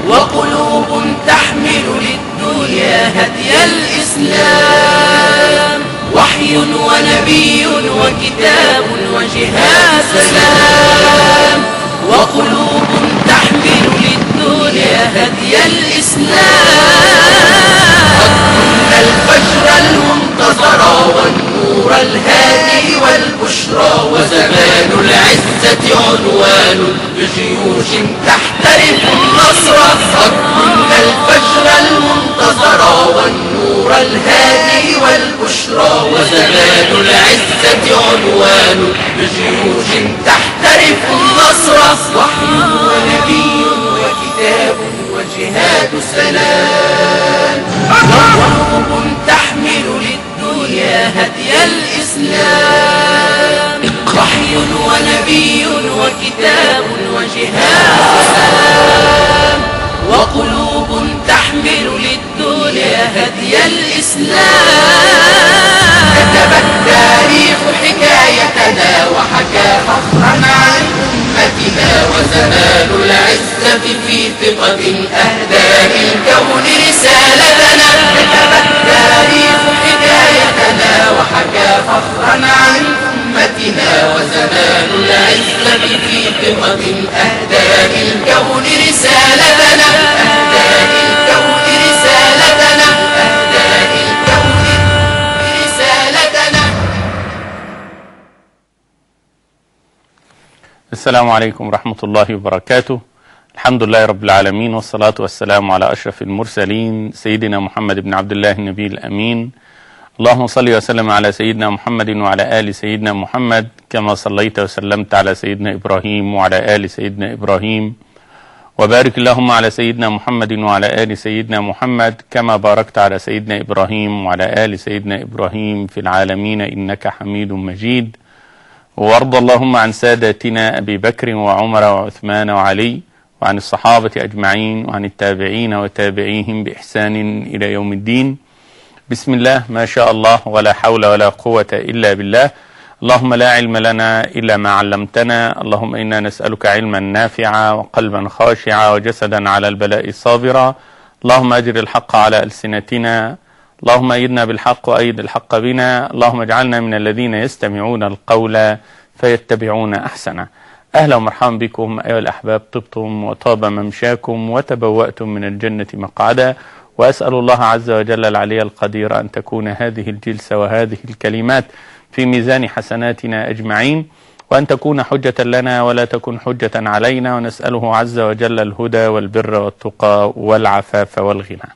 وقلوب تحمل للدنيا هدي الإسلام وحي ونبي وكتاب وجهاد سلام وقلوب تحمل للدنيا هدي الإسلام قد كنا الفجر المنتظر والنور الهادي والبشرى وزمان العزة عنوان بجيوش تحترف النصر قد كنا الفجر المنتظر والنور الهادي والبشرى وزمان العزة عنوان بجيوش تحترف النصر وحي ونبي وكتاب وجهاد سلام وقلوب تحمل للدنيا هدي الإسلام وحي ونبي وكتاب وجهاد سلام وقلوب تحمل للدنيا هدي الإسلام كتب التاريخ حكايتنا وحكى فخرا عن أمتنا وزمان العزة في ثقة أهدى للكون رسالتنا كتب التاريخ حكايتنا وحكى فخرا عن أمتنا وزمان العزة في ثقة أهدى للكون رسالتنا أهدى للكون رسالتنا أهدى للكون رسالتنا السلام عليكم ورحمة الله وبركاته الحمد لله رب العالمين والصلاة والسلام على أشرف المرسلين سيدنا محمد بن عبد الله النبي الأمين اللهم صل وسلم على سيدنا محمد وعلى آل سيدنا محمد كما صليت وسلمت على سيدنا إبراهيم وعلى آل سيدنا إبراهيم وبارك اللهم على سيدنا محمد وعلى آل سيدنا محمد كما باركت على سيدنا إبراهيم وعلى آل سيدنا إبراهيم في العالمين إنك حميد مجيد وارض اللهم عن ساداتنا أبي بكر وعمر وعثمان وعلي وعن الصحابة أجمعين وعن التابعين وتابعيهم بإحسان إلى يوم الدين بسم الله ما شاء الله ولا حول ولا قوة إلا بالله اللهم لا علم لنا إلا ما علمتنا اللهم إنا نسألك علما نافعا وقلبا خاشعا وجسدا على البلاء صابرا اللهم أجر الحق على ألسنتنا اللهم أيدنا بالحق وأيد الحق بنا اللهم اجعلنا من الذين يستمعون القول فيتبعون أحسنه أهلا ومرحبا بكم أيها الأحباب طبتم وطاب ممشاكم وتبوأتم من الجنة مقعدا وأسأل الله عز وجل العلي القدير أن تكون هذه الجلسة وهذه الكلمات في ميزان حسناتنا أجمعين وأن تكون حجة لنا ولا تكن حجة علينا ونسأله عز وجل الهدى والبر والتقى والعفاف والغنى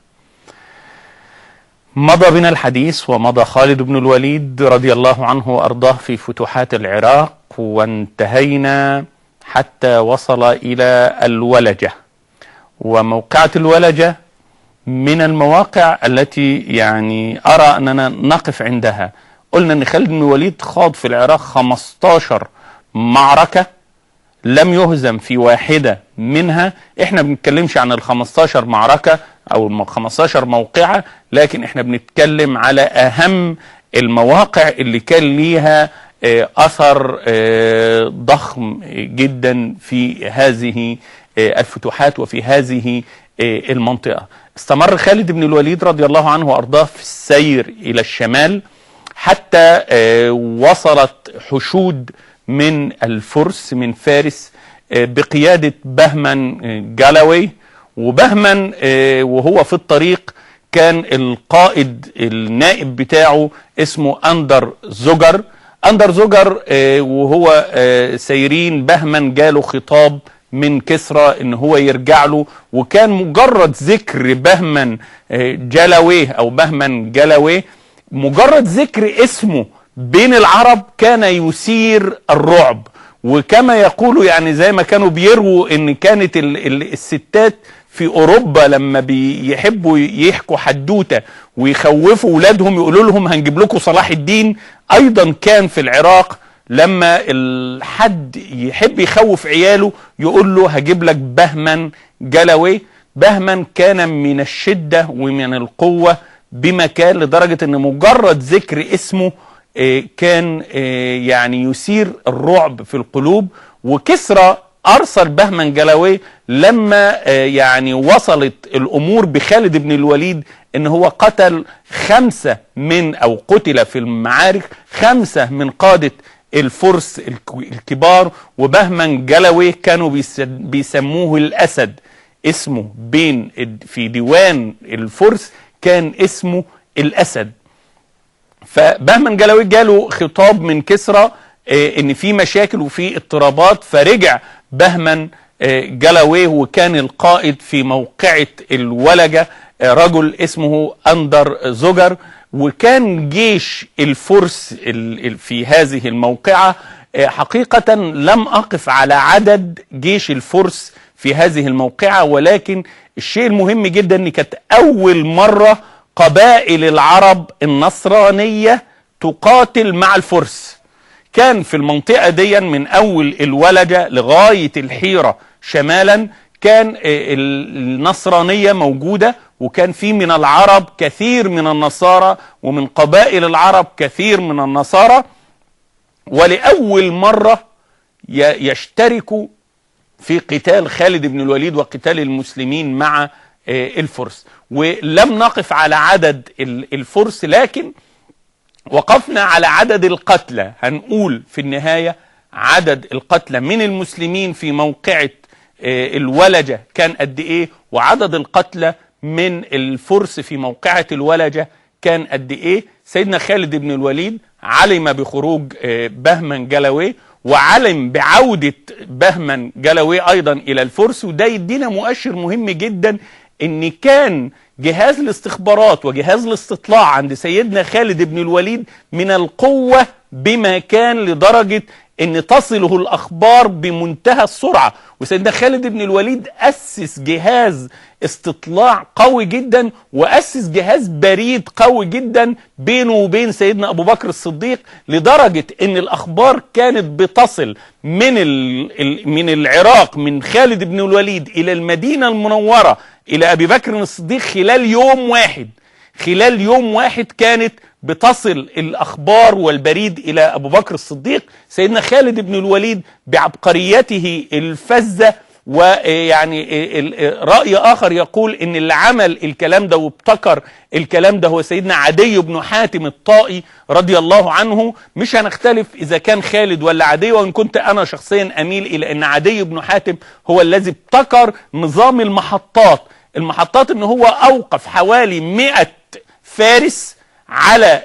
مضى بنا الحديث ومضى خالد بن الوليد رضي الله عنه وأرضاه في فتوحات العراق وانتهينا حتى وصل إلى الولجة وموقعة الولجة من المواقع التي يعني أرى أننا نقف عندها قلنا أن خالد بن الوليد خاض في العراق 15 معركة لم يهزم في واحدة منها احنا بنتكلمش عن ال 15 معركة او ال 15 موقعة لكن احنا بنتكلم على اهم المواقع اللي كان ليها آه، اثر آه، ضخم جدا في هذه آه، الفتوحات وفي هذه المنطقة استمر خالد بن الوليد رضي الله عنه وارضاه في السير الى الشمال حتى وصلت حشود من الفرس من فارس بقيادة بهمن جالاوي وبهمن وهو في الطريق كان القائد النائب بتاعه اسمه أندر زوجر أندر زوجر وهو سيرين بهمن جاله خطاب من كسرى ان هو يرجع له وكان مجرد ذكر بهمن جلاوي او بهمن جلاوي مجرد ذكر اسمه بين العرب كان يثير الرعب وكما يقولوا يعني زي ما كانوا بيروا ان كانت ال ال الستات في اوروبا لما بيحبوا يحكوا حدوته ويخوفوا اولادهم يقولوا لهم هنجيب لكم صلاح الدين ايضا كان في العراق لما الحد يحب يخوف عياله يقول له هجيب لك بهمن جلوي بهمن كان من الشده ومن القوه بمكان لدرجه ان مجرد ذكر اسمه كان يعني يثير الرعب في القلوب وكسرى ارسل بهمن جلاوي لما آه، يعني وصلت الامور بخالد بن الوليد ان هو قتل خمسة من او قتل في المعارك خمسة من قادة الفرس الك- الكبار وبهمن جلوي كانوا بيس- بيسموه الاسد اسمه بين الد- في ديوان الفرس كان اسمه الاسد فبهمن جلاوي جاله خطاب من كسرى آه، ان في مشاكل وفي اضطرابات فرجع بهمن آه، جلاوي وكان القائد في موقعة الولجة آه، رجل اسمه اندر زجر وكان جيش الفرس ال- ال- في هذه الموقعة آه، حقيقة لم أقف على عدد جيش الفرس في هذه الموقعة ولكن الشيء المهم جدا ان كانت أول مرة قبائل العرب النصرانية تقاتل مع الفرس كان في المنطقة دي من أول الولجة لغاية الحيرة شمالا كان آه، ال- النصرانية موجودة وكان في من العرب كثير من النصارى ومن قبائل العرب كثير من النصارى ولأول مرة ي- يشتركوا في قتال خالد بن الوليد وقتال المسلمين مع آه، الفرس ولم نقف على عدد ال- الفرس لكن وقفنا على عدد القتلى هنقول في النهاية عدد القتلى من المسلمين في موقعة آه، الولجة كان قد ايه وعدد القتلى من الفرس في موقعة الولجة كان قد ايه سيدنا خالد بن الوليد علم بخروج آه، بهمن جلوي وعلم بعودة بهمن جلوي ايضا الى الفرس وده يدينا مؤشر مهم جدا ان كان جهاز الاستخبارات وجهاز الاستطلاع عند سيدنا خالد بن الوليد من القوة بما كان لدرجة ان تصله الاخبار بمنتهى السرعة وسيدنا خالد بن الوليد اسس جهاز استطلاع قوي جدا واسس جهاز بريد قوي جدا بينه وبين سيدنا ابو بكر الصديق لدرجة ان الاخبار كانت بتصل من ال ال من العراق من خالد بن الوليد الى المدينة المنورة الى ابي بكر الصديق خلال يوم واحد خلال يوم واحد كانت بتصل الاخبار والبريد الى ابو بكر الصديق سيدنا خالد بن الوليد بعبقريته الفذه ويعني راي اخر يقول ان اللي عمل الكلام ده وابتكر الكلام ده هو سيدنا عدي بن حاتم الطائي رضي الله عنه مش هنختلف اذا كان خالد ولا عدي وان كنت انا شخصيا اميل الى ان عدي بن حاتم هو الذي ابتكر نظام المحطات المحطات ان هو اوقف حوالي 100 فارس على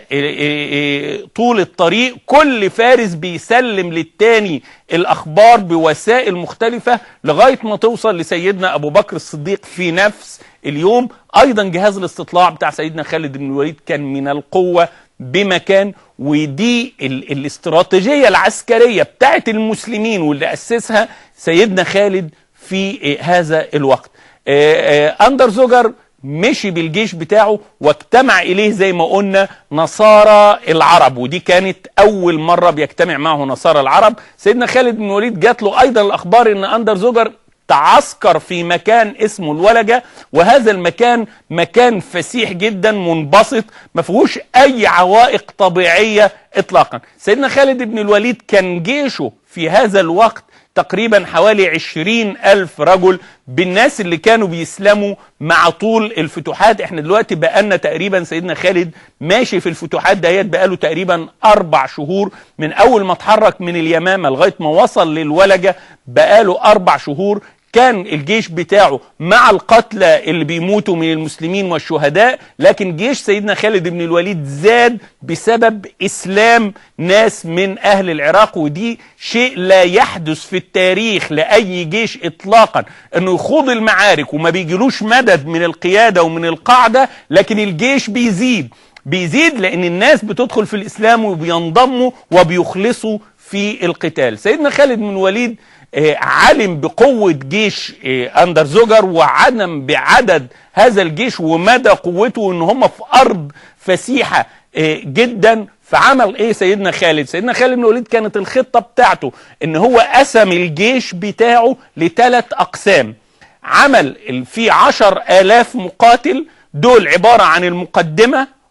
طول الطريق كل فارس بيسلم للتاني الاخبار بوسائل مختلفة لغاية ما توصل لسيدنا ابو بكر الصديق في نفس اليوم ايضا جهاز الاستطلاع بتاع سيدنا خالد بن الوليد كان من القوة بمكان ودي ال الاستراتيجية العسكرية بتاعت المسلمين واللي اسسها سيدنا خالد في هذا الوقت اندر زوجر مشي بالجيش بتاعه واجتمع اليه زي ما قلنا نصارى العرب ودي كانت اول مره بيجتمع معه نصارى العرب سيدنا خالد بن الوليد جات له ايضا الاخبار ان اندر زوجر تعسكر في مكان اسمه الولجة وهذا المكان مكان فسيح جدا منبسط ما فيهوش اي عوائق طبيعية اطلاقا سيدنا خالد بن الوليد كان جيشه في هذا الوقت تقريبا حوالي عشرين ألف رجل بالناس اللي كانوا بيسلموا مع طول الفتوحات احنا دلوقتي بقالنا تقريبا سيدنا خالد ماشي في الفتوحات دهيت بقاله تقريبا أربع شهور من أول ما اتحرك من اليمامة لغاية ما وصل للولجة بقاله أربع شهور كان الجيش بتاعه مع القتلى اللي بيموتوا من المسلمين والشهداء لكن جيش سيدنا خالد بن الوليد زاد بسبب اسلام ناس من اهل العراق ودي شيء لا يحدث في التاريخ لاي جيش اطلاقا انه يخوض المعارك وما بيجيلوش مدد من القياده ومن القاعده لكن الجيش بيزيد بيزيد لان الناس بتدخل في الاسلام وبينضموا وبيخلصوا في القتال سيدنا خالد بن الوليد علم بقوة جيش أندر زوجر وعلم بعدد هذا الجيش ومدى قوته ان هم في أرض فسيحة جدا فعمل ايه سيدنا خالد سيدنا خالد بن الوليد كانت الخطة بتاعته ان هو قسم الجيش بتاعه لثلاث أقسام عمل في عشر آلاف مقاتل دول عبارة عن المقدمة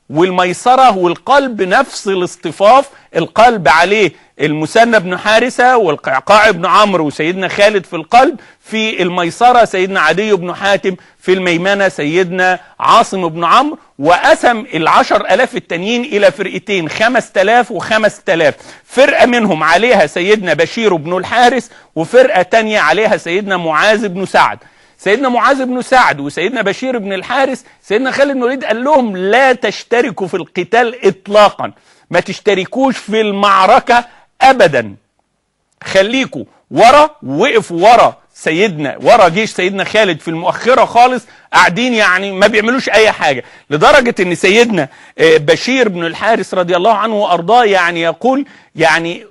والميسرة والقلب نفس الاصطفاف القلب عليه المثنى بن حارثة والقعقاع بن عمرو وسيدنا خالد في القلب في الميسرة سيدنا عدي بن حاتم في الميمنة سيدنا عاصم بن عمرو وقسم العشر ألاف التانيين إلى فرقتين خمس تلاف وخمس تلاف فرقة منهم عليها سيدنا بشير بن الحارث وفرقة تانية عليها سيدنا معاذ بن سعد سيدنا معاذ بن سعد وسيدنا بشير بن الحارث سيدنا خالد بن الوليد قال لهم لا تشتركوا في القتال اطلاقا ما تشتركوش في المعركة ابدا خليكوا ورا وقفوا ورا سيدنا ورا جيش سيدنا خالد في المؤخرة خالص قاعدين يعني ما بيعملوش اي حاجة لدرجة ان سيدنا بشير بن الحارث رضي الله عنه وارضاه يعني يقول يعني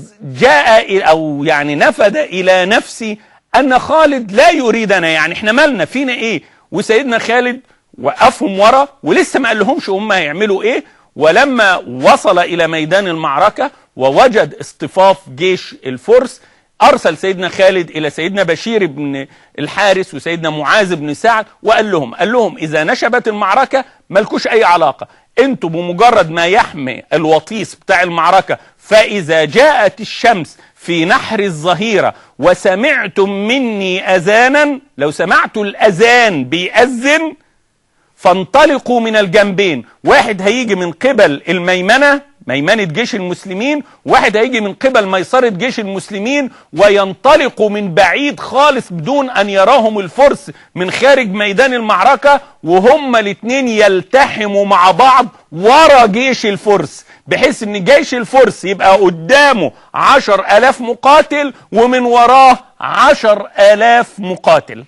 جاء او يعني نفد الى نفسي ان خالد لا يريدنا يعني احنا مالنا فينا ايه وسيدنا خالد وقفهم ورا ولسه ما قال لهمش هم هيعملوا ايه ولما وصل الى ميدان المعركة ووجد اصطفاف جيش الفرس ارسل سيدنا خالد الى سيدنا بشير بن الحارث وسيدنا معاذ بن سعد وقال لهم قال لهم اذا نشبت المعركة ملكوش اي علاقة انتوا بمجرد ما يحمي الوطيس بتاع المعركة فاذا جاءت الشمس في نحر الظهيرة وسمعتم مني أذانا لو سمعتوا الأذان بيأذن فانطلقوا من الجنبين واحد هيجي من قبل الميمنة ميمنة جيش المسلمين واحد هيجي من قبل ميسرة جيش المسلمين وينطلقوا من بعيد خالص بدون أن يراهم الفرس من خارج ميدان المعركة وهم الاثنين يلتحموا مع بعض ورا جيش الفرس بحيث ان جيش الفرس يبقى قدامه عشر الاف مقاتل ومن وراه عشر الاف مقاتل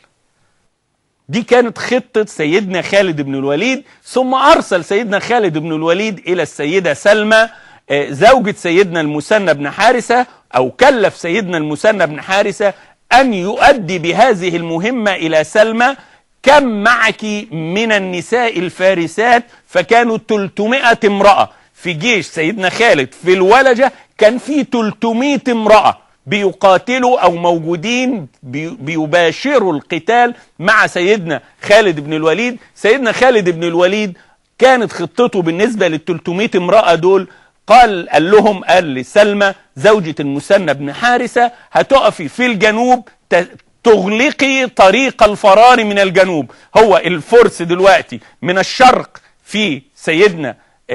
دي كانت خطة سيدنا خالد بن الوليد ثم أرسل سيدنا خالد بن الوليد إلى السيدة سلمى زوجة سيدنا المثنى بن حارثة أو كلف سيدنا المثنى بن حارثة أن يؤدي بهذه المهمة إلى سلمى كم معك من النساء الفارسات فكانوا 300 امرأة في جيش سيدنا خالد في الولجة كان في 300 امرأة بيقاتلوا او موجودين بيباشروا القتال مع سيدنا خالد بن الوليد سيدنا خالد بن الوليد كانت خطته بالنسبة لل 300 امرأة دول قال قال لهم قال لسلمى زوجة المثنى بن حارثة هتقفي في الجنوب تغلقي طريق الفرار من الجنوب هو الفرس دلوقتي من الشرق في سيدنا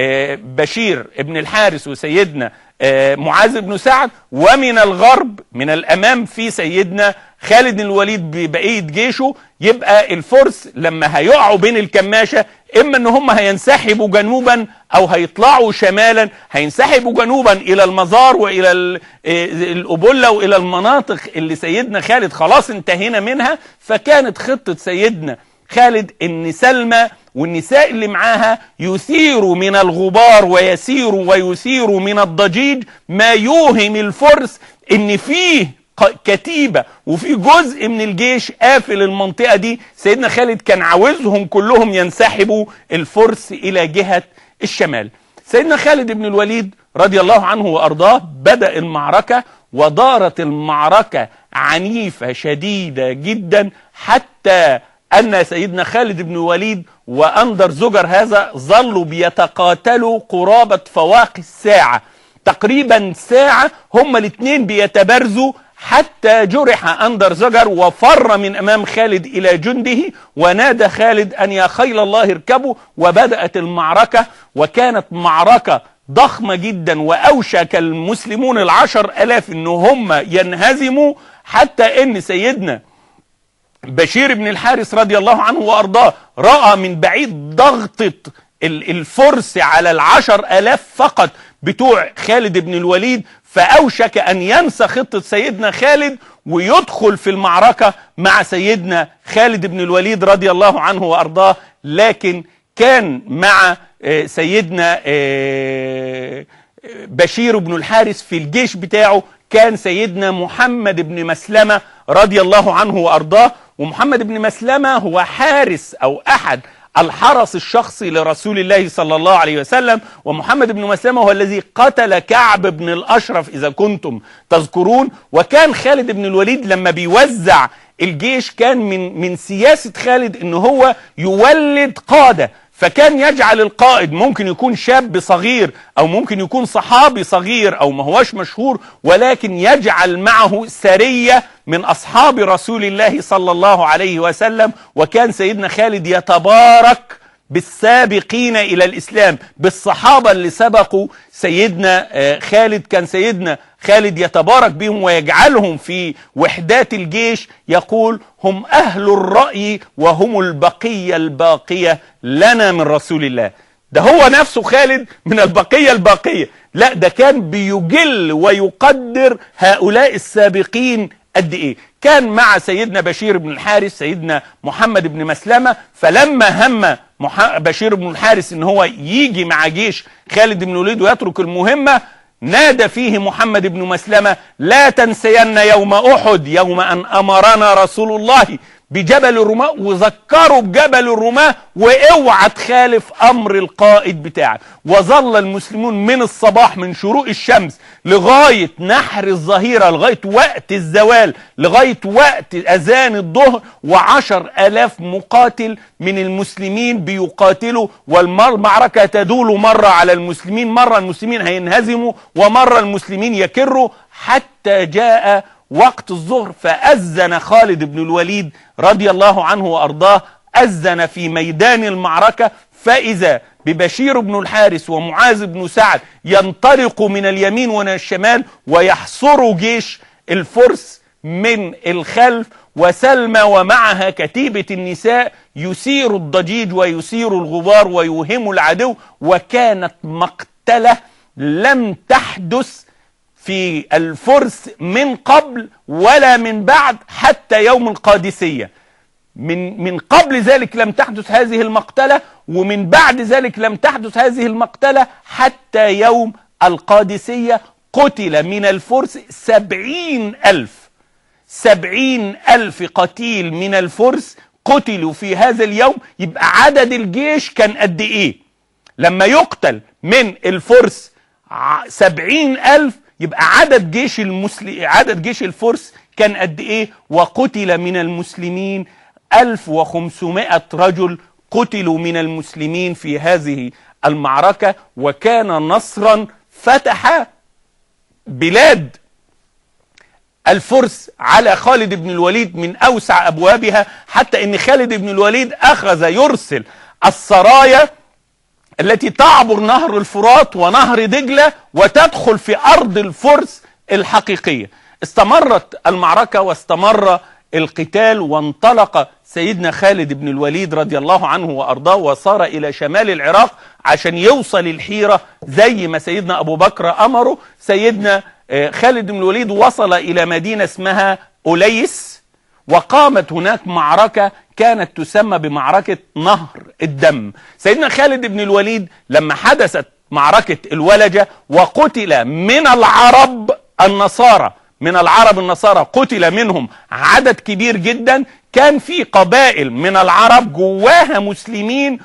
بشير ابن الحارث وسيدنا معاذ بن سعد ومن الغرب من الامام في سيدنا خالد الوليد ببقيه جيشه يبقى الفرس لما هيقعوا بين الكماشه اما ان هم هينسحبوا جنوبا او هيطلعوا شمالا هينسحبوا جنوبا الى المزار والى الابله والى المناطق اللي سيدنا خالد خلاص انتهينا منها فكانت خطه سيدنا خالد ان سلمى والنساء اللي معاها يثيروا من الغبار ويسيروا ويثيروا من الضجيج ما يوهم الفرس ان فيه كتيبة وفي جزء من الجيش قافل المنطقة دي سيدنا خالد كان عاوزهم كلهم ينسحبوا الفرس إلى جهة الشمال سيدنا خالد بن الوليد رضي الله عنه وأرضاه بدأ المعركة ودارت المعركة عنيفة شديدة جدا حتى أن سيدنا خالد بن الوليد وأندر زجر هذا ظلوا بيتقاتلوا قرابة فواقي الساعة تقريبا ساعة هما الاثنين بيتبارزوا حتى جرح أندر زجر وفر من أمام خالد إلى جنده ونادى خالد أن يا خيل الله اركبوا وبدأت المعركة وكانت معركة ضخمة جدا وأوشك المسلمون العشر ألاف أن هم ينهزموا حتى أن سيدنا بشير بن الحارث رضي الله عنه وأرضاه رأى من بعيد ضغطة الفرس على العشر ألاف فقط بتوع خالد بن الوليد فأوشك أن ينسى خطة سيدنا خالد ويدخل في المعركة مع سيدنا خالد بن الوليد رضي الله عنه وأرضاه لكن كان مع سيدنا بشير بن الحارث في الجيش بتاعه كان سيدنا محمد بن مسلمة رضي الله عنه وأرضاه ومحمد بن مسلمة هو حارس أو أحد الحرس الشخصي لرسول الله صلى الله عليه وسلم ومحمد بن مسلمة هو الذي قتل كعب بن الأشرف إذا كنتم تذكرون وكان خالد بن الوليد لما بيوزع الجيش كان من من سياسة خالد ان هو يولد قادة فكان يجعل القائد ممكن يكون شاب صغير او ممكن يكون صحابي صغير او ما هوش مشهور ولكن يجعل معه سرية من اصحاب رسول الله صلى الله عليه وسلم وكان سيدنا خالد يتبارك بالسابقين الى الاسلام بالصحابه اللي سبقوا سيدنا آه، خالد كان سيدنا خالد يتبارك بهم ويجعلهم في وحدات الجيش يقول هم اهل الراي وهم البقيه الباقيه لنا من رسول الله ده هو نفسه خالد من البقيه الباقيه لا ده كان بيجل ويقدر هؤلاء السابقين قد ايه كان مع سيدنا بشير بن الحارث سيدنا محمد بن مسلمة فلما هم مح- بشير بن الحارث ان هو يجي مع جيش خالد بن الوليد ويترك المهمة نادى فيه محمد بن مسلمة لا تنسين يوم أحد يوم أن أمرنا رسول الله بجبل الرماة وذكروا بجبل الرماة واوعى تخالف امر القائد بتاعك وظل المسلمون من الصباح من شروق الشمس لغاية نحر الظهيرة لغاية وقت الزوال لغاية وقت اذان الظهر وعشر الاف مقاتل من المسلمين بيقاتلوا والمعركة تدول مرة على المسلمين مرة المسلمين هينهزموا ومرة المسلمين يكروا حتى جاء وقت الظهر فأذن خالد بن الوليد رضي الله عنه وأرضاه أذن في ميدان المعركة فإذا ببشير بن الحارث ومعاذ بن سعد ينطلق من اليمين ومن الشمال ويحصروا جيش الفرس من الخلف وسلمى ومعها كتيبة النساء يثير الضجيج ويثير الغبار ويوهم العدو وكانت مقتلة لم تحدث في الفرس من قبل ولا من بعد حتى يوم القادسية من من قبل ذلك لم تحدث هذه المقتلة ومن بعد ذلك لم تحدث هذه المقتلة حتى يوم القادسية قتل من الفرس سبعين ألف سبعين ألف قتيل من الفرس قتلوا في هذا اليوم يبقى عدد الجيش كان قد إيه لما يقتل من الفرس ع- سبعين ألف يبقى عدد جيش المسلم عدد جيش الفرس كان قد ايه وقتل من المسلمين 1500 رجل قتلوا من المسلمين في هذه المعركة وكان نصرا فتح بلاد الفرس على خالد بن الوليد من اوسع ابوابها حتى ان خالد بن الوليد اخذ يرسل السرايا التي تعبر نهر الفرات ونهر دجلة وتدخل في أرض الفرس الحقيقية استمرت المعركة واستمر القتال وانطلق سيدنا خالد بن الوليد رضي الله عنه وأرضاه وصار إلى شمال العراق عشان يوصل الحيرة زي ما سيدنا أبو بكر أمره سيدنا آه، خالد بن الوليد وصل إلى مدينة اسمها أوليس وقامت هناك معركة كانت تسمى بمعركة نهر الدم سيدنا خالد بن الوليد لما حدثت معركة الولجة وقتل من العرب النصارى من العرب النصارى قتل منهم عدد كبير جدا كان في قبائل من العرب جواها مسلمين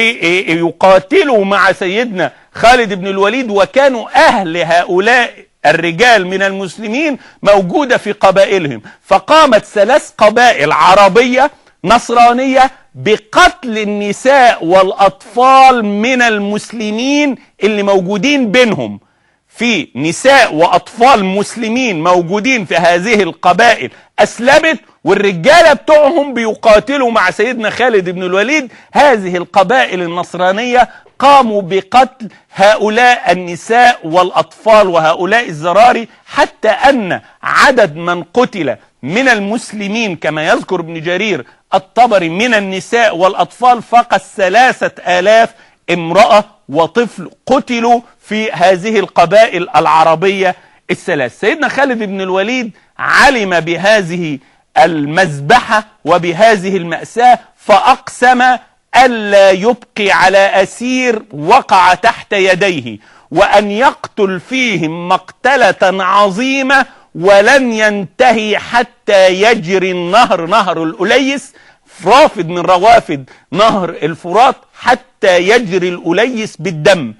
ويقاتلوا مع سيدنا خالد بن الوليد وكانوا أهل هؤلاء الرجال من المسلمين موجودة في قبائلهم فقامت ثلاث قبائل عربية نصرانية بقتل النساء والأطفال من المسلمين اللي موجودين بينهم في نساء وأطفال مسلمين موجودين في هذه القبائل أسلمت والرجالة بتوعهم بيقاتلوا مع سيدنا خالد بن الوليد هذه القبائل النصرانية قاموا بقتل هؤلاء النساء والأطفال وهؤلاء الزراري حتى أن عدد من قتل من المسلمين كما يذكر ابن جرير الطبري من النساء والأطفال فقط ثلاثة آلاف امرأة وطفل قتلوا في هذه القبائل العربية الثلاث سيدنا خالد بن الوليد علم بهذه المذبحة وبهذه المأساة فأقسم ألا يبقي على أسير وقع تحت يديه وأن يقتل فيهم مقتلة عظيمة ولن ينتهي حتى يجري النهر نهر الأليس رافد من روافد نهر الفرات حتى يجري الأليس بالدم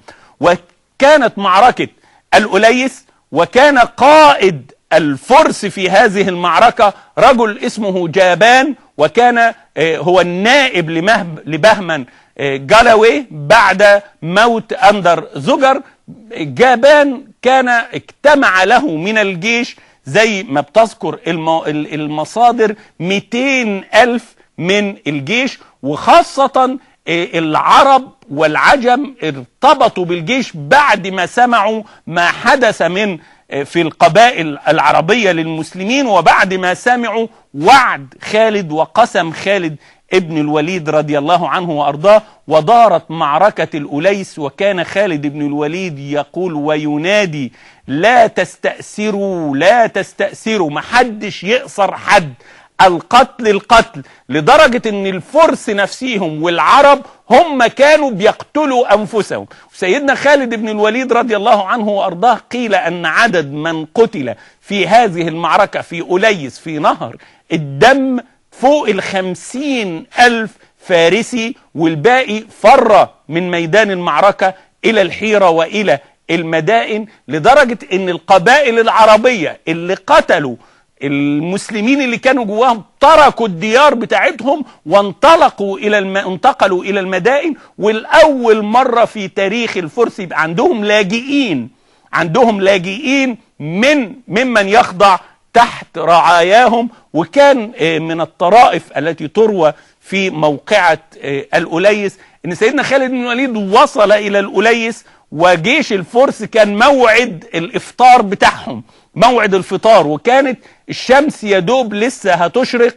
وكانت معركة الأليس وكان قائد الفرس في هذه المعركة رجل اسمه جابان وكان آه، هو النائب لمهب لبهمن جالاوي بعد موت أندر زجر جابان كان اجتمع له من الجيش زي ما بتذكر المصادر 200 ألف من الجيش وخاصة العرب والعجم ارتبطوا بالجيش بعد ما سمعوا ما حدث من في القبائل العربية للمسلمين وبعد ما سمعوا وعد خالد وقسم خالد ابن الوليد رضي الله عنه وأرضاه ودارت معركة الأليس وكان خالد بن الوليد يقول وينادي لا تستأسروا لا تستأسروا محدش يقصر حد القتل القتل لدرجة ان الفرس نفسهم والعرب هم كانوا بيقتلوا انفسهم سيدنا خالد بن الوليد رضي الله عنه وارضاه قيل ان عدد من قتل في هذه المعركة في أليس في نهر الدم فوق الخمسين ألف فارسي والباقي فر من ميدان المعركة إلى الحيرة وإلى المدائن لدرجة ان القبائل العربية اللي قتلوا المسلمين اللي كانوا جواهم تركوا الديار بتاعتهم وانطلقوا الى الم... انتقلوا الى المدائن والاول مره في تاريخ الفرس يبقى عندهم لاجئين عندهم لاجئين من ممن يخضع تحت رعاياهم وكان من الطرائف التي تروى في موقعة الأليس ان سيدنا خالد بن الوليد وصل الى الأليس وجيش الفرس كان موعد الافطار بتاعهم موعد الفطار وكانت الشمس يدوب لسه هتشرق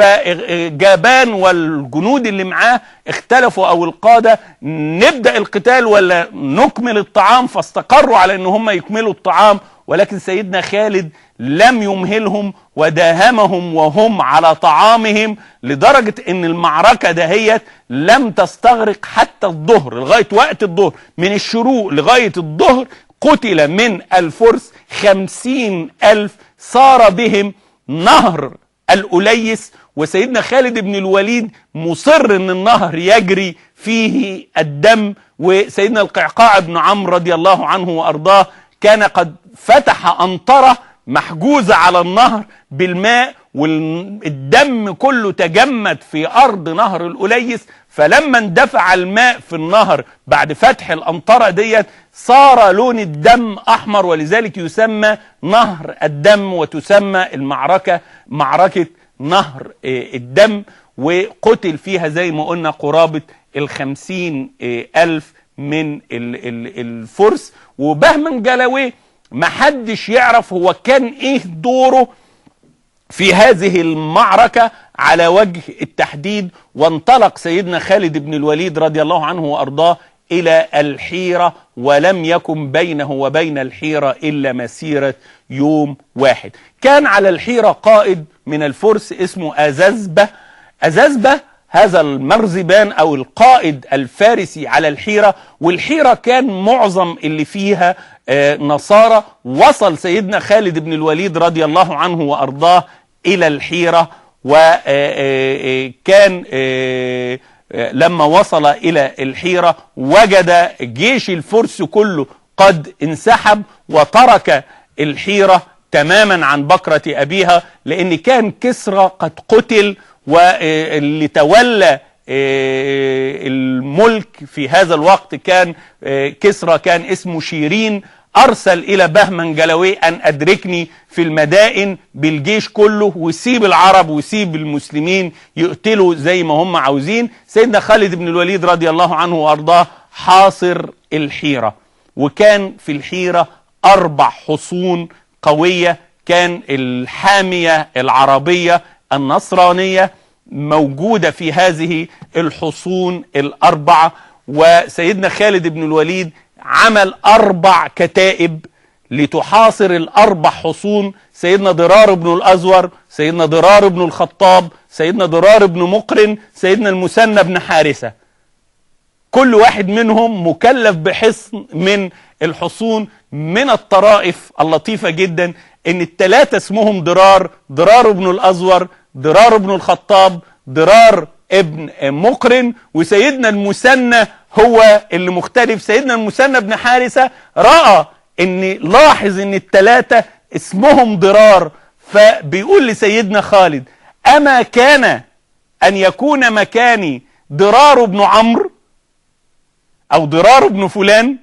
فجابان والجنود اللي معاه اختلفوا او القادة نبدأ القتال ولا نكمل الطعام فاستقروا على ان هم يكملوا الطعام ولكن سيدنا خالد لم يمهلهم وداهمهم وهم على طعامهم لدرجة ان المعركة دهيت لم تستغرق حتى الظهر لغاية وقت الظهر من الشروق لغاية الظهر قتل من الفرس خمسين ألف صار بهم نهر الأليس وسيدنا خالد بن الوليد مصر ان النهر يجري فيه الدم وسيدنا القعقاع بن عمرو رضي الله عنه وأرضاه كان قد فتح أنطرة محجوزة على النهر بالماء والدم كله تجمد في أرض نهر الأليس فلما اندفع الماء في النهر بعد فتح الأمطرة ديت صار لون الدم أحمر ولذلك يسمى نهر الدم وتسمى المعركة معركة نهر الدم وقتل فيها زي ما قلنا قرابة الخمسين ألف من الفرس وبهمن جلاويه محدش يعرف هو كان ايه دوره في هذه المعركة على وجه التحديد وانطلق سيدنا خالد بن الوليد رضي الله عنه وأرضاه إلى الحيرة ولم يكن بينه وبين الحيرة إلا مسيرة يوم واحد كان على الحيرة قائد من الفرس اسمه أزازبة أزازبة هذا المرزبان أو القائد الفارسي على الحيرة والحيرة كان معظم اللي فيها نصارى وصل سيدنا خالد بن الوليد رضي الله عنه وأرضاه إلى الحيرة وكان لما وصل إلى الحيرة وجد جيش الفرس كله قد انسحب وترك الحيرة تماما عن بكرة أبيها لأن كان كسرى قد قتل واللي تولى الملك في هذا الوقت كان كسرى كان اسمه شيرين أرسل إلى بهمن جلوي أن أدركني في المدائن بالجيش كله وسيب العرب وسيب المسلمين يقتلوا زي ما هم عاوزين سيدنا خالد بن الوليد رضي الله عنه وأرضاه حاصر الحيرة وكان في الحيرة أربع حصون قوية كان الحامية العربية النصرانية موجودة في هذه الحصون الأربعة وسيدنا خالد بن الوليد عمل أربع كتائب لتحاصر الأربع حصون سيدنا ضرار بن الأزور سيدنا ضرار بن الخطاب سيدنا ضرار بن مقرن سيدنا المثنى بن حارثة كل واحد منهم مكلف بحصن من الحصون من الطرائف اللطيفة جدا ان التلاتة اسمهم ضرار ضرار بن الأزور ضرار بن الخطاب ضرار ابن مقرن وسيدنا المثنى هو اللي مختلف سيدنا المثنى بن حارثة رأى ان لاحظ ان التلاتة اسمهم ضرار فبيقول لسيدنا خالد اما كان ان يكون مكاني ضرار بن عمرو او ضرار بن فلان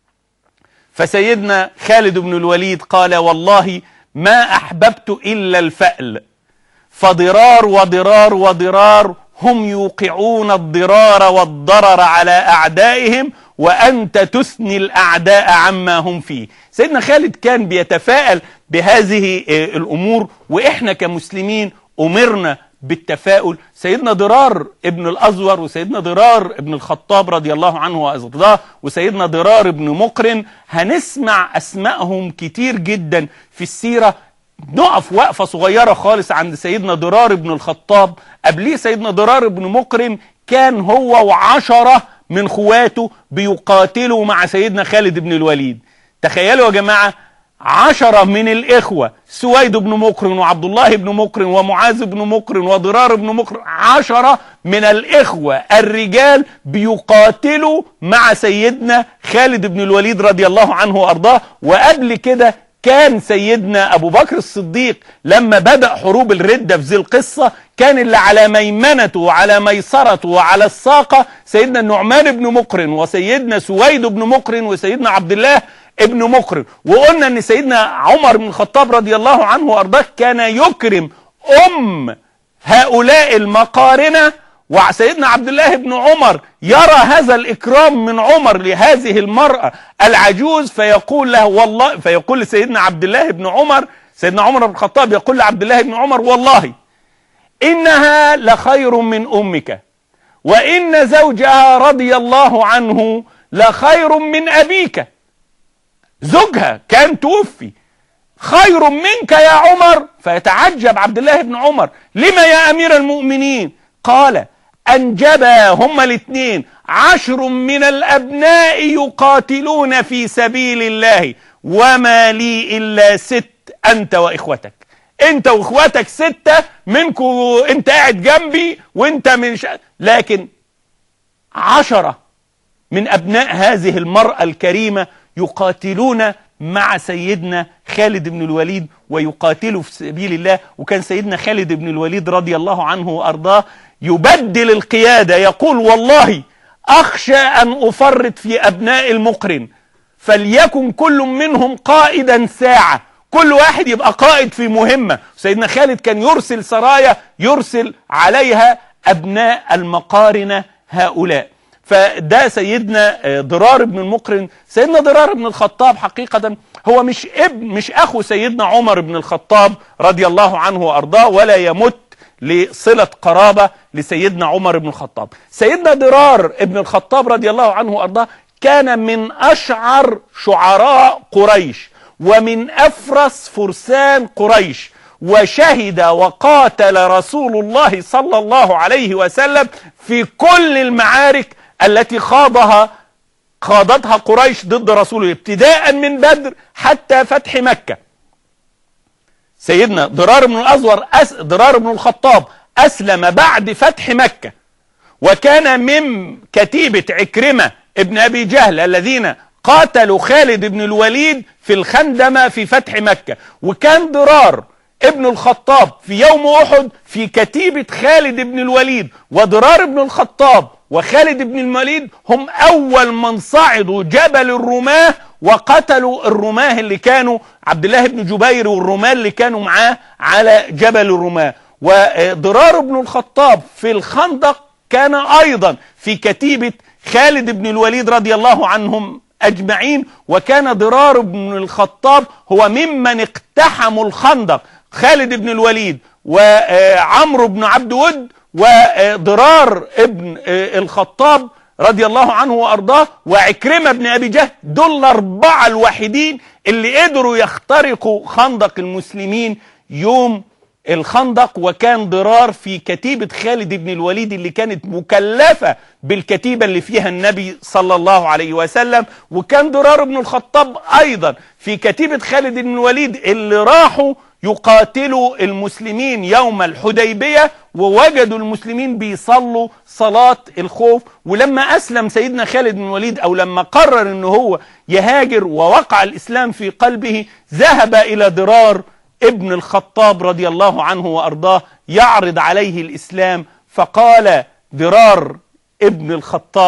فسيدنا خالد بن الوليد قال والله ما احببت الا الفأل فضرار وضرار وضرار هم يوقعون الضرار والضرر على اعدائهم وانت تثني الاعداء عما هم فيه سيدنا خالد كان بيتفائل بهذه آه، الامور واحنا كمسلمين امرنا بالتفاؤل سيدنا ضرار ابن الازور وسيدنا ضرار ابن الخطاب رضي الله عنه وارضاه وسيدنا ضرار ابن مقرن هنسمع اسمائهم كتير جدا في السيره نقف وقفه صغيره خالص عند سيدنا ضرار ابن الخطاب قبليه سيدنا ضرار ابن مقرن كان هو وعشره من خواته بيقاتلوا مع سيدنا خالد بن الوليد تخيلوا يا جماعه عشرة من الإخوة سويد بن مقرن وعبد الله بن مقرن ومعاذ بن مقرن وضرار بن مقرن عشرة من الإخوة الرجال بيقاتلوا مع سيدنا خالد بن الوليد رضي الله عنه وأرضاه وقبل كده كان سيدنا أبو بكر الصديق لما بدأ حروب الردة في ذي القصة كان اللي على ميمنته وعلى ميسرته وعلى الساقة سيدنا النعمان بن مقرن وسيدنا سويد بن مقرن وسيدنا عبد الله ابن مقرن وقلنا ان سيدنا عمر بن الخطاب رضي الله عنه وارضاه كان يكرم ام هؤلاء المقارنه وسيدنا عبد الله بن عمر يرى هذا الاكرام من عمر لهذه المراه العجوز فيقول له والله فيقول لسيدنا عبد الله بن عمر سيدنا عمر بن الخطاب يقول لعبد الله بن عمر والله انها لخير من امك وان زوجها رضي الله عنه لخير من ابيك زوجها كان توفي خير منك يا عمر فيتعجب عبد الله بن عمر لما يا امير المؤمنين قال انجبا هما الاثنين عشر من الابناء يقاتلون في سبيل الله وما لي الا ست انت واخوتك انت واخواتك ستة منكم انت قاعد جنبي وانت من ش... لكن عشرة من ابناء هذه المرأة الكريمة يقاتلون مع سيدنا خالد بن الوليد ويقاتلوا في سبيل الله وكان سيدنا خالد بن الوليد رضي الله عنه وارضاه يبدل القياده يقول والله اخشى ان افرط في ابناء المقرن فليكن كل منهم قائدا ساعه كل واحد يبقى قائد في مهمه سيدنا خالد كان يرسل سرايا يرسل عليها ابناء المقارنه هؤلاء فده سيدنا ضرار بن المقرن سيدنا ضرار بن الخطاب حقيقة هو مش ابن مش أخو سيدنا عمر بن الخطاب رضي الله عنه وأرضاه ولا يمت لصلة قرابة لسيدنا عمر بن الخطاب سيدنا ضرار بن الخطاب رضي الله عنه وأرضاه كان من أشعر شعراء قريش ومن أفرس فرسان قريش وشهد وقاتل رسول الله صلى الله عليه وسلم في كل المعارك التي خاضها خاضتها قريش ضد رسوله ابتداء من بدر حتى فتح مكة سيدنا ضرار بن الأزور أس ضرار بن الخطاب أسلم بعد فتح مكة وكان من كتيبة عكرمة ابن أبي جهل الذين قاتلوا خالد بن الوليد في الخندمة في فتح مكة وكان ضرار ابن الخطاب في يوم أحد في كتيبة خالد بن الوليد وضرار بن الخطاب وخالد بن الوليد هم أول من صعدوا جبل الرماه وقتلوا الرماه اللي كانوا عبد الله بن جبير والرماه اللي كانوا معاه على جبل الرماه وضرار بن الخطاب في الخندق كان أيضا في كتيبة خالد بن الوليد رضي الله عنهم أجمعين وكان ضرار بن الخطاب هو ممن اقتحموا الخندق خالد بن الوليد وعمرو بن عبد ود وضرار ابن الخطاب رضي الله عنه وارضاه وعكرمه بن ابي جهل دول الاربعه الوحيدين اللي قدروا يخترقوا خندق المسلمين يوم الخندق وكان ضرار في كتيبة خالد بن الوليد اللي كانت مكلفة بالكتيبة اللي فيها النبي صلى الله عليه وسلم وكان ضرار بن الخطاب أيضا في كتيبة خالد بن الوليد اللي راحوا يقاتلوا المسلمين يوم الحديبية ووجدوا المسلمين بيصلوا صلاة الخوف ولما أسلم سيدنا خالد بن الوليد أو لما قرر أنه هو يهاجر ووقع الإسلام في قلبه ذهب إلى ضرار ابن الخطاب رضي الله عنه وأرضاه يعرض عليه الإسلام فقال ضرار ابن الخطاب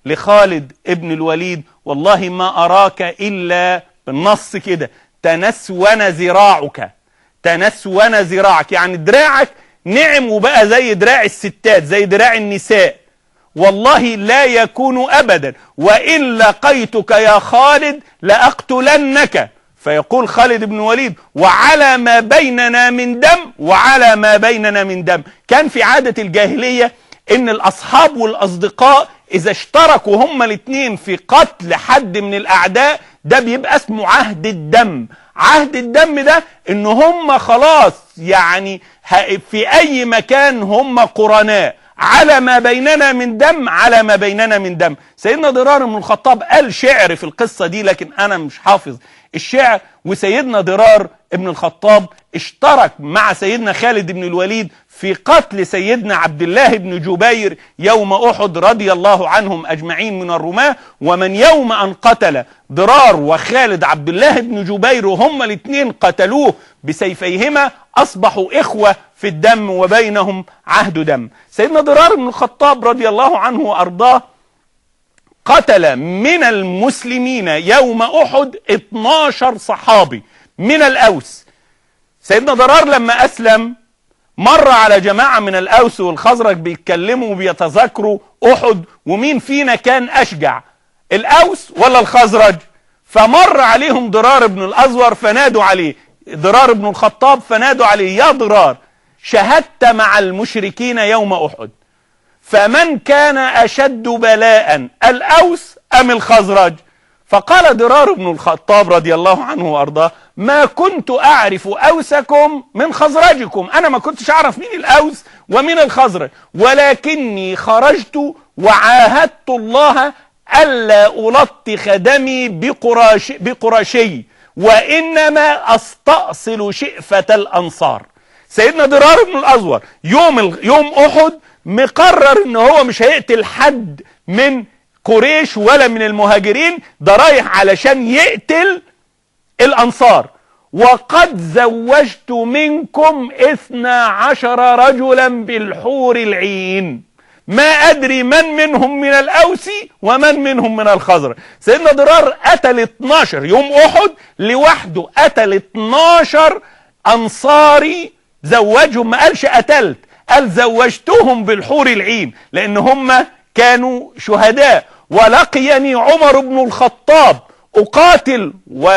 لخالد ابن الوليد والله ما أراك إلا بالنص كده تنسون ذراعك تنسون ذراعك يعني دراعك نعم وبقى زي دراع الستات زي دراع النساء والله لا يكون أبدا وإن لقيتك يا خالد لأقتلنك فيقول خالد بن وليد وعلى ما بيننا من دم وعلى ما بيننا من دم كان في عادة الجاهلية ان الاصحاب والاصدقاء اذا اشتركوا هما الاثنين في قتل حد من الاعداء ده بيبقى اسمه عهد الدم عهد الدم ده ان هما خلاص يعني في اي مكان هما قرناء على ما بيننا من دم على ما بيننا من دم سيدنا ضرار بن الخطاب قال شعر في القصة دي لكن انا مش حافظ الشعر وسيدنا ضرار ابن الخطاب اشترك مع سيدنا خالد بن الوليد في قتل سيدنا عبد الله بن جبير يوم احد رضي الله عنهم اجمعين من الرماة ومن يوم ان قتل ضرار وخالد عبد الله بن جبير وهما الاثنين قتلوه بسيفيهما اصبحوا اخوة في الدم وبينهم عهد دم سيدنا ضرار بن الخطاب رضي الله عنه وارضاه قتل من المسلمين يوم احد 12 صحابي من الاوس سيدنا ضرار لما اسلم مر على جماعة من الاوس والخزرج بيتكلموا وبيتذاكروا احد ومين فينا كان اشجع الاوس ولا الخزرج فمر عليهم ضرار بن الازور فنادوا عليه ضرار بن الخطاب فنادوا عليه يا ضرار شهدت مع المشركين يوم احد فمن كان أشد بلاء الأوس أم الخزرج فقال درار بن الخطاب رضي الله عنه وأرضاه ما كنت أعرف أوسكم من خزرجكم أنا ما كنتش أعرف مين الأوس ومين الخزرج ولكني خرجت وعاهدت الله ألا ألطخ دمي بقراش بقرشي وإنما أستأصل شئفة الأنصار سيدنا درار بن الأزور يوم ال... يوم أحد مقرر ان هو مش هيقتل حد من قريش ولا من المهاجرين ده رايح علشان يقتل الانصار وقد زوجت منكم اثنا عشر رجلا بالحور العين ما ادري من منهم من الاوس ومن منهم من الخزرج سيدنا ضرار قتل 12 يوم احد لوحده قتل 12 انصاري زوجهم ما قالش قتلت قال زوجتهم بالحور العين لان هم كانوا شهداء ولقيني عمر بن الخطاب اقاتل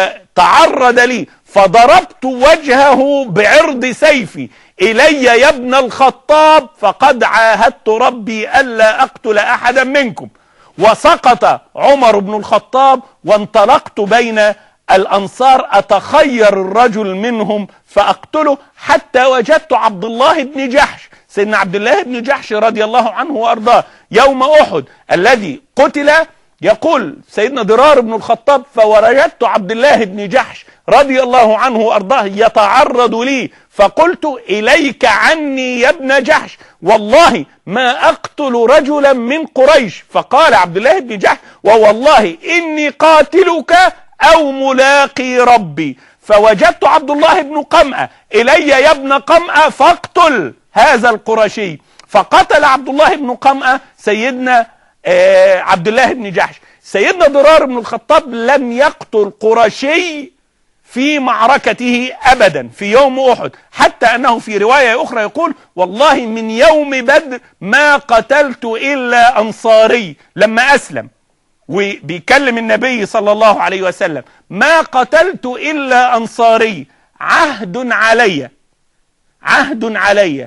وتعرض لي فضربت وجهه بعرض سيفي الي يا ابن الخطاب فقد عاهدت ربي الا اقتل احدا منكم وسقط عمر بن الخطاب وانطلقت بين الانصار اتخير الرجل منهم فاقتله حتى وجدت عبد الله بن جحش سيدنا عبد الله بن جحش رضي الله عنه وارضاه يوم احد الذي قتل يقول سيدنا ضرار بن الخطاب فوجدت عبد الله بن جحش رضي الله عنه وارضاه يتعرض لي فقلت اليك عني يا ابن جحش والله ما اقتل رجلا من قريش فقال عبد الله بن جحش ووالله اني قاتلك او ملاقي ربي فوجدت عبد الله بن قمأة الي يا ابن قمأة فاقتل هذا القرشي فقتل عبد الله بن قمأة سيدنا آه عبد الله بن جحش سيدنا ضرار بن الخطاب لم يقتل قرشي في معركته ابدا في يوم احد حتى انه في روايه اخرى يقول والله من يوم بدر ما قتلت الا انصاري لما اسلم وبيكلم النبي صلى الله عليه وسلم ما قتلت الا انصاري عهد علي عهد علي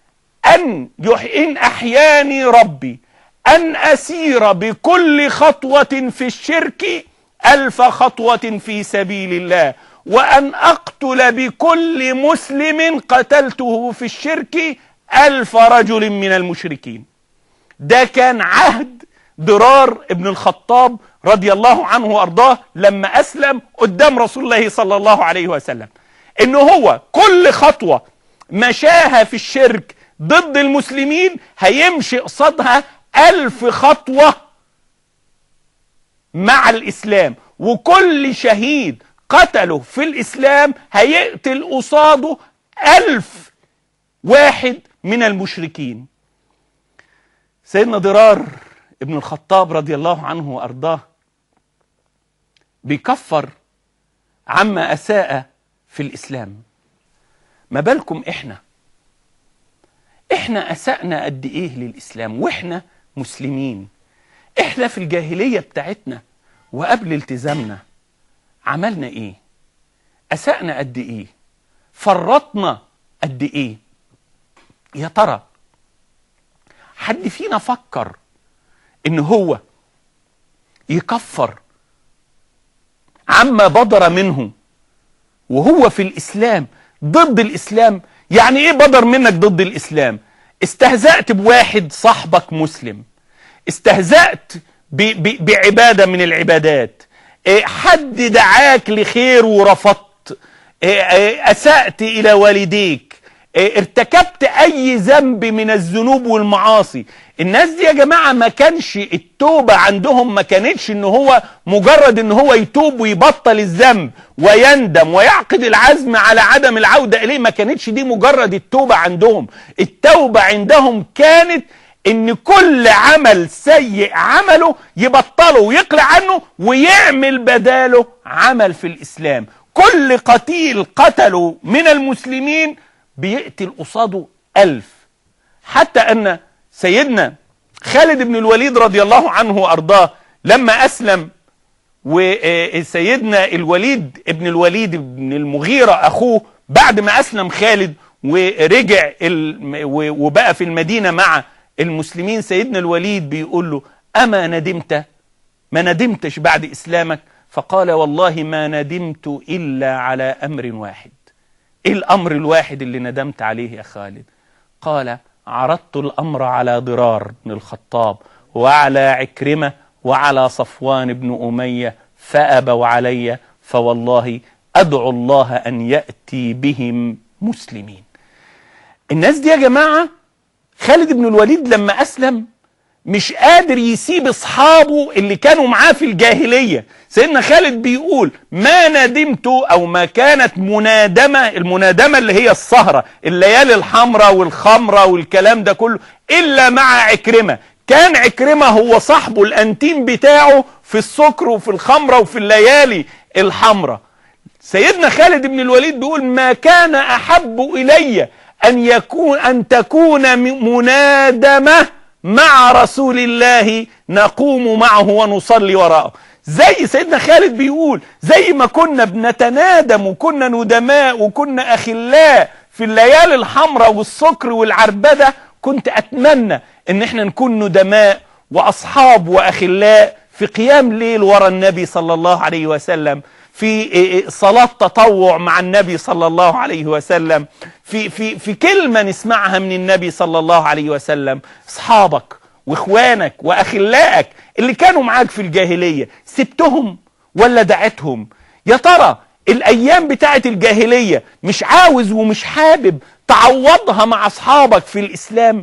ان ان احياني ربي ان اسير بكل خطوه في الشرك الف خطوه في سبيل الله وان اقتل بكل مسلم قتلته في الشرك الف رجل من المشركين ده كان عهد ضرار ابن الخطاب رضي الله عنه وارضاه لما اسلم قدام رسول الله صلى الله عليه وسلم ان هو كل خطوه مشاها في الشرك ضد المسلمين هيمشي قصادها ألف خطوة مع الإسلام وكل شهيد قتله في الإسلام هيقتل قصاده ألف واحد من المشركين سيدنا ضرار ابن الخطاب رضي الله عنه وارضاه بيكفر عما اساء في الاسلام ما بالكم احنا احنا اسأنا قد ايه للاسلام واحنا مسلمين احنا في الجاهلية بتاعتنا وقبل التزامنا عملنا ايه اسأنا قد ايه فرطنا قد ايه يا ترى حد فينا فكر ان هو يكفر عما بدر منه وهو في الاسلام ضد الاسلام يعني ايه بدر منك ضد الاسلام استهزأت بواحد صاحبك مسلم استهزأت ب ب بعبادة من العبادات إيه حد دعاك لخير ورفضت إيه إيه أسأت إلى والديك إيه ارتكبت أي ذنب من الذنوب والمعاصي الناس دي يا جماعة ما كانش التوبة عندهم ما كانتش ان هو مجرد ان هو يتوب ويبطل الذنب ويندم ويعقد العزم على عدم العودة اليه ما كانتش دي مجرد التوبة عندهم التوبة عندهم كانت ان كل عمل سيء عمله يبطله ويقلع عنه ويعمل بداله عمل في الاسلام كل قتيل قتله من المسلمين بيقتل قصاده ألف حتى أن سيدنا خالد بن الوليد رضي الله عنه وأرضاه لما أسلم وسيدنا الوليد ابن الوليد بن المغيرة أخوه بعد ما أسلم خالد ورجع وبقى في المدينة مع المسلمين سيدنا الوليد بيقول له أما ندمت ما ندمتش بعد إسلامك فقال والله ما ندمت إلا على أمر واحد إيه الأمر الواحد اللي ندمت عليه يا خالد قال عرضت الأمر على ضرار بن الخطاب وعلى عكرمة وعلى صفوان بن أمية فأبوا علي فوالله أدعو الله أن يأتي بهم مسلمين الناس دي يا جماعة خالد بن الوليد لما أسلم مش قادر يسيب اصحابه اللي كانوا معاه في الجاهلية سيدنا خالد بيقول ما ندمت او ما كانت منادمة المنادمة اللي هي السهرة الليالي الحمراء والخمرة والكلام ده كله الا مع عكرمة كان عكرمة هو صاحبه الانتيم بتاعه في السكر وفي الخمرة وفي الليالي الحمراء سيدنا خالد بن الوليد بيقول ما كان احب الي ان يكون ان تكون منادمه مع رسول الله نقوم معه ونصلي وراءه زي سيدنا خالد بيقول زي ما كنا بنتنادم وكنا ندماء وكنا أخلاء في الليالي الحمراء والسكر والعربدة كنت أتمنى ان احنا نكون ندماء وأصحاب وأخلاء في قيام ليل ورا النبي صلى الله عليه وسلم في صلاة تطوع مع النبي صلى الله عليه وسلم في في في كلمة نسمعها من النبي صلى الله عليه وسلم اصحابك واخوانك واخلاءك اللي كانوا معاك في الجاهلية سبتهم ولا دعتهم يا ترى الايام بتاعت الجاهلية مش عاوز ومش حابب تعوضها مع اصحابك في الاسلام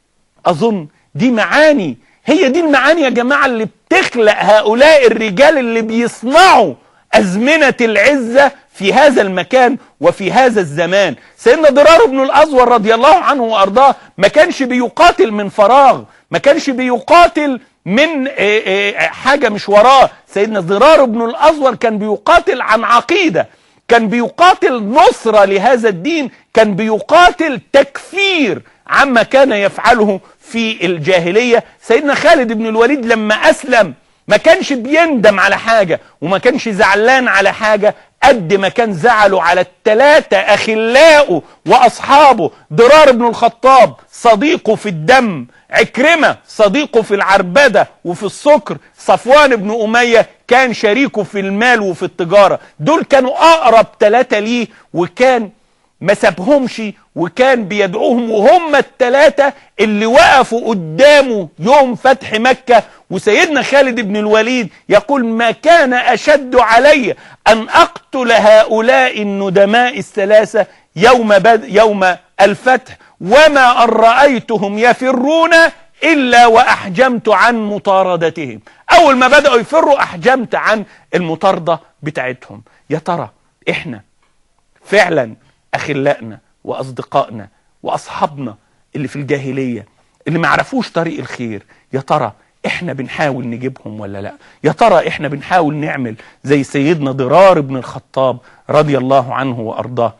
اظن دي معاني هي دي المعاني يا جماعة اللي بتخلق هؤلاء الرجال اللي بيصنعوا أزمنة العزة في هذا المكان وفي هذا الزمان سيدنا ضرار بن الأزور رضي الله عنه وأرضاه ما كانش بيقاتل من فراغ ما كانش بيقاتل من حاجة مش وراه سيدنا ضرار بن الأزور كان بيقاتل عن عقيدة كان بيقاتل نصرة لهذا الدين كان بيقاتل تكفير عما كان يفعله في الجاهلية سيدنا خالد بن الوليد لما أسلم ما كانش بيندم على حاجة وما كانش زعلان على حاجة قد ما كان زعله على التلاتة أخلاؤه وأصحابه ضرار بن الخطاب صديقه في الدم عكرمة صديقه في العربدة وفي السكر صفوان بن أمية كان شريكه في المال وفي التجارة دول كانوا أقرب تلاتة ليه وكان ما سابهمش وكان بيدعوهم وهم التلاتة اللي وقفوا قدامه يوم فتح مكة وسيدنا خالد بن الوليد يقول ما كان أشد علي أن أقتل هؤلاء الندماء الثلاثة يوم, بد يوم الفتح وما أن رأيتهم يفرون إلا وأحجمت عن مطاردتهم أول ما بدأوا يفروا أحجمت عن المطاردة بتاعتهم يا ترى إحنا فعلا أخلائنا وأصدقائنا وأصحابنا اللي في الجاهلية اللي ما عرفوش طريق الخير يا ترى احنا بنحاول نجيبهم ولا لا يا ترى احنا بنحاول نعمل زي سيدنا ضرار بن الخطاب رضي الله عنه وارضاه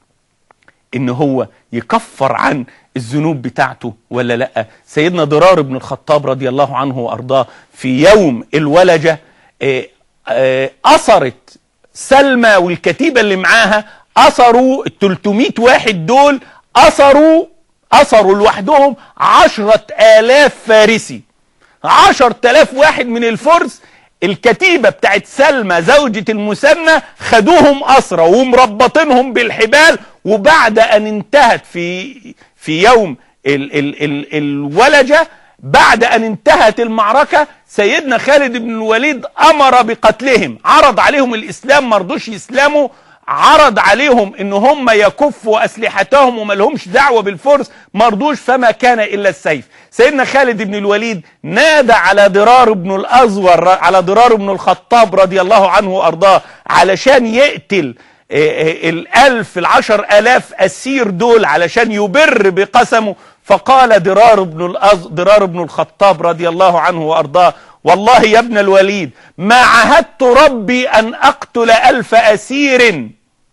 ان هو يكفر عن الذنوب بتاعته ولا لا سيدنا ضرار بن الخطاب رضي الله عنه وارضاه في يوم الولجه آه، آه، اثرت سلمى والكتيبه اللي معاها اثروا ال 300 واحد دول اثروا اثروا لوحدهم عشرة آلاف فارسي عشر تلاف واحد من الفرس الكتيبة بتاعت سلمى زوجة المثنى خدوهم أسرى ومربطينهم بالحبال وبعد أن انتهت في في يوم ال ال ال الولجة بعد أن انتهت المعركة سيدنا خالد بن الوليد أمر بقتلهم عرض عليهم الإسلام مرضوش يسلموا عرض عليهم ان هم يكفوا اسلحتهم وما لهمش دعوه بالفرس مرضوش فما كان الا السيف سيدنا خالد بن الوليد نادى على ضرار بن الازور على ضرار بن الخطاب رضي الله عنه وارضاه علشان يقتل آه، آه، الالف العشر الاف اسير دول علشان يبر بقسمه فقال ضرار بن الأز... ضرار بن الخطاب رضي الله عنه وارضاه والله يا ابن الوليد ما عهدت ربي ان اقتل الف اسير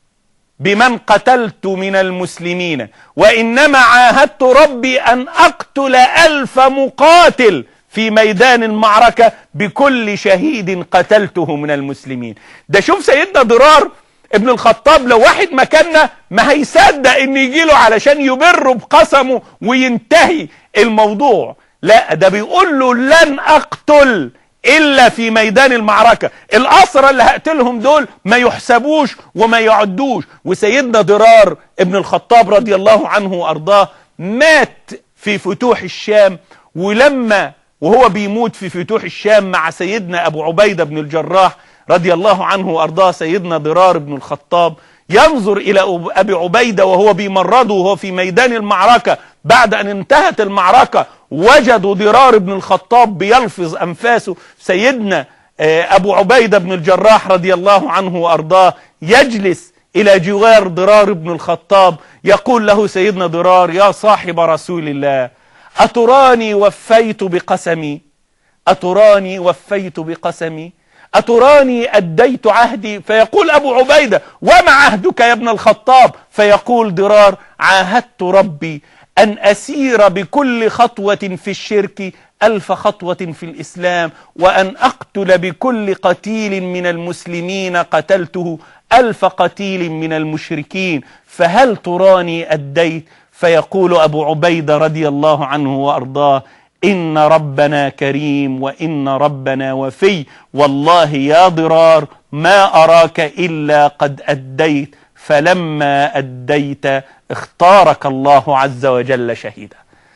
بمن قتلت من المسلمين وانما عاهدت ربي ان اقتل الف مقاتل في ميدان المعركة بكل شهيد قتلته من المسلمين ده شوف سيدنا ضرار ابن الخطاب لو واحد مكاننا ما هيصدق ان يجي له علشان يبر بقسمه وينتهي الموضوع لا ده بيقول له لن اقتل الا في ميدان المعركة الاسرى اللي هقتلهم دول ما يحسبوش وما يعدوش وسيدنا ضرار ابن الخطاب رضي الله عنه وارضاه مات في فتوح الشام ولما وهو بيموت في فتوح الشام مع سيدنا ابو عبيدة بن الجراح رضي الله عنه وارضاه سيدنا ضرار بن الخطاب ينظر الى أب- ابي عبيده وهو بيمرضه وهو في ميدان المعركه بعد ان انتهت المعركه وجدوا ضرار بن الخطاب بيلفظ انفاسه سيدنا آه، ابو عبيده بن الجراح رضي الله عنه وارضاه يجلس الى جوار ضرار بن الخطاب يقول له سيدنا ضرار يا صاحب رسول الله اتراني وفيت بقسمي أتراني وفيت بقسمي أتراني أديت عهدي فيقول أبو عبيدة وما عهدك يا ابن الخطاب فيقول ضرار عاهدت ربي أن أسير بكل خطوة في الشرك ألف خطوة في الإسلام وأن أقتل بكل قتيل من المسلمين قتلته ألف قتيل من المشركين فهل تراني أديت فيقول أبو عبيدة رضي الله عنه وأرضاه إن ربنا كريم وإن ربنا وفي والله يا ضرار ما أراك إلا قد أديت فلما أديت اختارك الله عز وجل شهيدا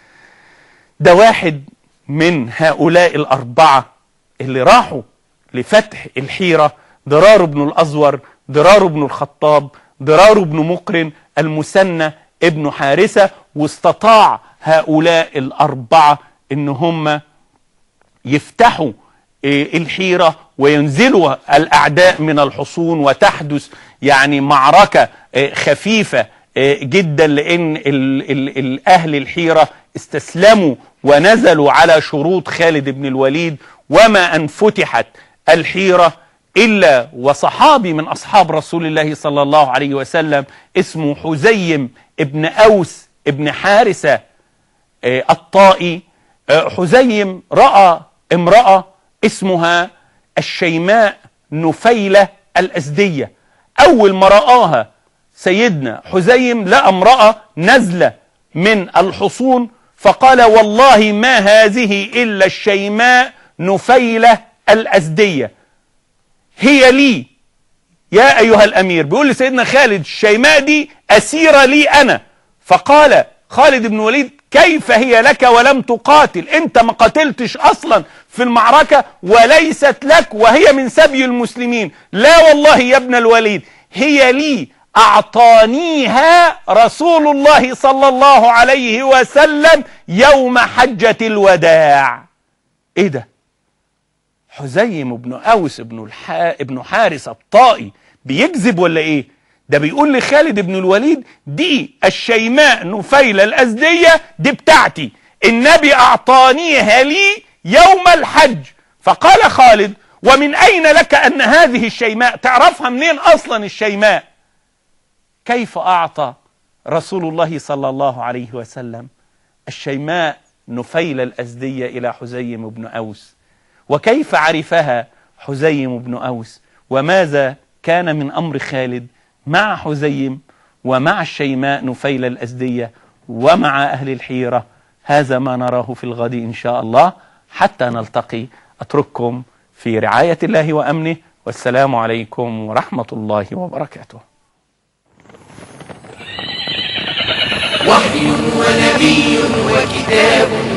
ده واحد من هؤلاء الأربعة اللي راحوا لفتح الحيرة ضرار بن الأزور ضرار بن الخطاب ضرار بن مقرن المثنى ابن حارثة واستطاع هؤلاء الأربعة إن هم يفتحوا إيه، الحيرة وينزلوا الأعداء من الحصون وتحدث يعني معركة إيه، خفيفة إيه، جدا لأن ال ال ال أهل الحيرة استسلموا ونزلوا على شروط خالد بن الوليد وما أن فتحت الحيرة إلا وصحابي من أصحاب رسول الله صلى الله عليه وسلم اسمه حزيم ابن أوس ابن حارثة آه، الطائي آه، حزيم رأى امرأة اسمها الشيماء نفيلة الأزدية أول ما رآها سيدنا حزيم لقى امرأة نزلة من الحصون فقال والله ما هذه إلا الشيماء نفيلة الأزدية هي لي يا أيها الأمير بيقول لسيدنا خالد الشيماء دي أسيرة لي أنا فقال خالد بن وليد كيف هي لك ولم تقاتل انت ما قاتلتش اصلا في المعركة وليست لك وهي من سبي المسلمين لا والله يا ابن الوليد هي لي اعطانيها رسول الله صلى الله عليه وسلم يوم حجة الوداع ايه ده حزيم بن اوس بن الحا... ابن حارث الطائي بيكذب ولا ايه ده بيقول لخالد بن الوليد دي الشيماء نفيلة الأزدية دي بتاعتي النبي أعطانيها لي يوم الحج فقال خالد ومن أين لك أن هذه الشيماء تعرفها منين أصلا الشيماء كيف أعطى رسول الله صلى الله عليه وسلم الشيماء نفيل الأزدية إلى حزيم بن أوس وكيف عرفها حزيم بن أوس وماذا كان من أمر خالد مع حزيم ومع الشيماء نفيل الأزدية ومع أهل الحيرة هذا ما نراه في الغد إن شاء الله حتى نلتقي أترككم في رعاية الله وأمنه والسلام عليكم ورحمة الله وبركاته وحي ونبي وكتاب